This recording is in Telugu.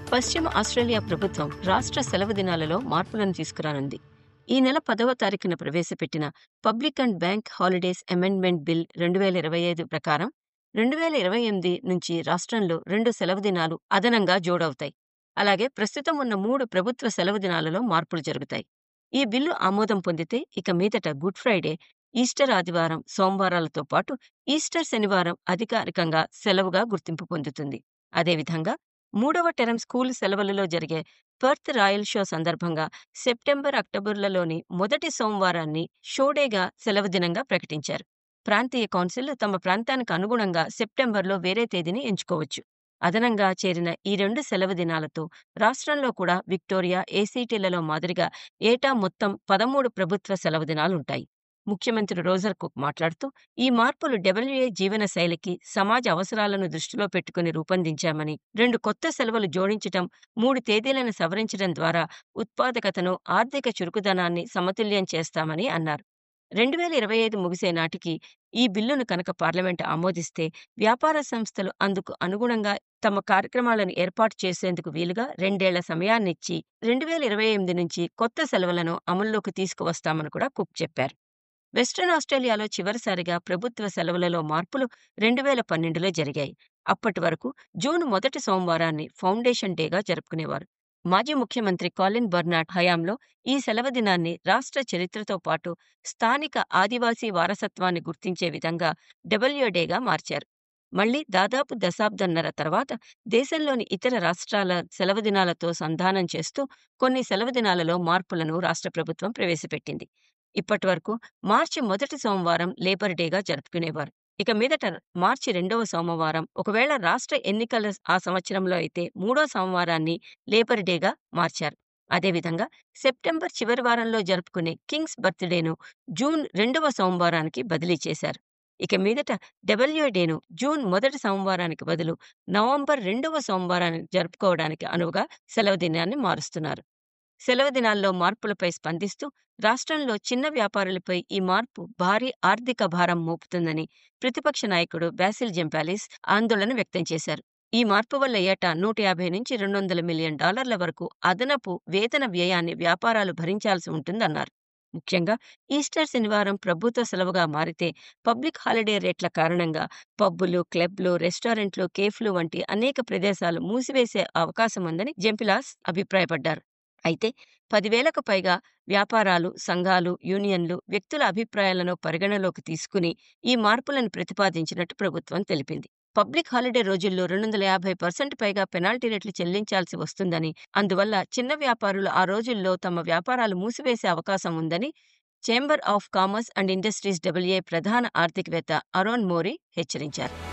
పశ్చిమ ఆస్ట్రేలియా ప్రభుత్వం రాష్ట్ర సెలవు దినాలలో మార్పులను తీసుకురానుంది ఈ నెల పదవ తారీఖున ప్రవేశపెట్టిన public and bank holidays amendment bill రెండు వేల ఇరవై ఐదు ప్రకారం రెండు వేల ఇరవై ఎనిమిది నుంచి రాష్ట్రంలో రెండు సెలవు దినాలు అదనంగా జోడవుతాయి అలాగే ప్రస్తుతం ఉన్న మూడు ప్రభుత్వ సెలవు దినాలలో మార్పులు జరుగుతాయి ఈ బిల్లు ఆమోదం పొందితే ఇక మీదట గుడ్ ఫ్రైడే ఈస్టర్ ఆదివారం సోమవారాలతో పాటు ఈస్టర్ శనివారం అధికారికంగా సెలవుగా గుర్తింపు పొందుతుంది అదేవిధంగా మూడవ టెరం స్కూల్ సెలవులలో జరిగే పర్త్ రాయల్ షో సందర్భంగా సెప్టెంబర్ అక్టోబర్లలోని మొదటి సోమవారాన్ని షోడేగా సెలవు దినంగా ప్రకటించారు ప్రాంతీయ కౌన్సిల్ తమ ప్రాంతానికి అనుగుణంగా సెప్టెంబర్లో వేరే తేదీని ఎంచుకోవచ్చు అదనంగా చేరిన ఈ రెండు సెలవు దినాలతో రాష్ట్రంలో కూడా విక్టోరియా ఏసీటీలలో మాదిరిగా ఏటా మొత్తం పదమూడు ప్రభుత్వ సెలవు దినాలుంటాయి ముఖ్యమంత్రి రోజర్ కుక్ మాట్లాడుతూ ఈ మార్పులు డబ్ల్యూఏ జీవన శైలికి సమాజ అవసరాలను దృష్టిలో పెట్టుకుని రూపొందించామని రెండు కొత్త సెలవులు జోడించటం మూడు తేదీలను సవరించడం ద్వారా ఉత్పాదకతను ఆర్థిక చురుకుదనాన్ని సమతుల్యం చేస్తామని అన్నారు రెండు వేల ఇరవై ఐదు ముగిసే నాటికి ఈ బిల్లును కనుక పార్లమెంటు ఆమోదిస్తే వ్యాపార సంస్థలు అందుకు అనుగుణంగా తమ కార్యక్రమాలను ఏర్పాటు చేసేందుకు వీలుగా రెండేళ్ల సమయాన్నిచ్చి రెండు వేల ఇరవై ఎనిమిది నుంచి కొత్త సెలవులను అమల్లోకి తీసుకువస్తామని కూడా కుక్ చెప్పారు వెస్ట్రన్ ఆస్ట్రేలియాలో చివరిసారిగా ప్రభుత్వ సెలవులలో మార్పులు రెండు వేల పన్నెండులో జరిగాయి అప్పటి వరకు జూన్ మొదటి సోమవారాన్ని ఫౌండేషన్ డేగా జరుపుకునేవారు మాజీ ముఖ్యమంత్రి కాలిన్ బర్నాడ్ హయాంలో ఈ సెలవు దినాన్ని రాష్ట్ర చరిత్రతో పాటు స్థానిక ఆదివాసీ వారసత్వాన్ని గుర్తించే విధంగా డబ్ల్యూ డేగా మార్చారు మళ్లీ దాదాపు దశాబ్దన్నర తర్వాత దేశంలోని ఇతర రాష్ట్రాల సెలవు దినాలతో సంధానం చేస్తూ కొన్ని సెలవు దినాలలో మార్పులను రాష్ట్ర ప్రభుత్వం ప్రవేశపెట్టింది ఇప్పటి వరకు మార్చి మొదటి సోమవారం లేబర్ డేగా జరుపుకునేవారు ఇక మీదట మార్చి రెండవ సోమవారం ఒకవేళ రాష్ట్ర ఎన్నికల ఆ సంవత్సరంలో అయితే మూడో సోమవారాన్ని లేబర్ డేగా మార్చారు అదేవిధంగా సెప్టెంబర్ చివరి వారంలో జరుపుకునే కింగ్స్ బర్త్డేను జూన్ రెండవ సోమవారానికి బదిలీ చేశారు ఇక మీదట డబ్ల్యూ డేను జూన్ మొదటి సోమవారానికి బదులు నవంబర్ రెండవ సోమవారానికి జరుపుకోవడానికి అనువుగా సెలవు దినాన్ని మారుస్తున్నారు సెలవు దినాల్లో మార్పులపై స్పందిస్తూ రాష్ట్రంలో చిన్న వ్యాపారులపై ఈ మార్పు భారీ ఆర్థిక భారం మోపుతుందని ప్రతిపక్ష నాయకుడు బ్యాసిల్ జంపాలిస్ ఆందోళన వ్యక్తం చేశారు ఈ మార్పు వల్ల ఏటా నూట యాభై నుంచి రెండు వందల మిలియన్ డాలర్ల వరకు అదనపు వేతన వ్యయాన్ని వ్యాపారాలు భరించాల్సి ఉంటుందన్నారు ముఖ్యంగా ఈస్టర్ శనివారం ప్రభుత్వ సెలవుగా మారితే పబ్లిక్ హాలిడే రేట్ల కారణంగా పబ్బులు క్లబ్లు రెస్టారెంట్లు కేఫ్లు వంటి అనేక ప్రదేశాలు మూసివేసే అవకాశం ఉందని జంపిలాస్ అభిప్రాయపడ్డారు అయితే పదివేలకు పైగా వ్యాపారాలు సంఘాలు యూనియన్లు వ్యక్తుల అభిప్రాయాలను పరిగణలోకి తీసుకుని ఈ మార్పులను ప్రతిపాదించినట్టు ప్రభుత్వం తెలిపింది పబ్లిక్ హాలిడే రోజుల్లో రెండు వందల యాభై పర్సెంట్ పైగా పెనాల్టీ రేట్లు చెల్లించాల్సి వస్తుందని అందువల్ల చిన్న వ్యాపారులు ఆ రోజుల్లో తమ వ్యాపారాలు మూసివేసే అవకాశం ఉందని chamber of commerce and industries W A ప్రధాన ఆర్థికవేత్త అరోన్ మోరీ హెచ్చరించారు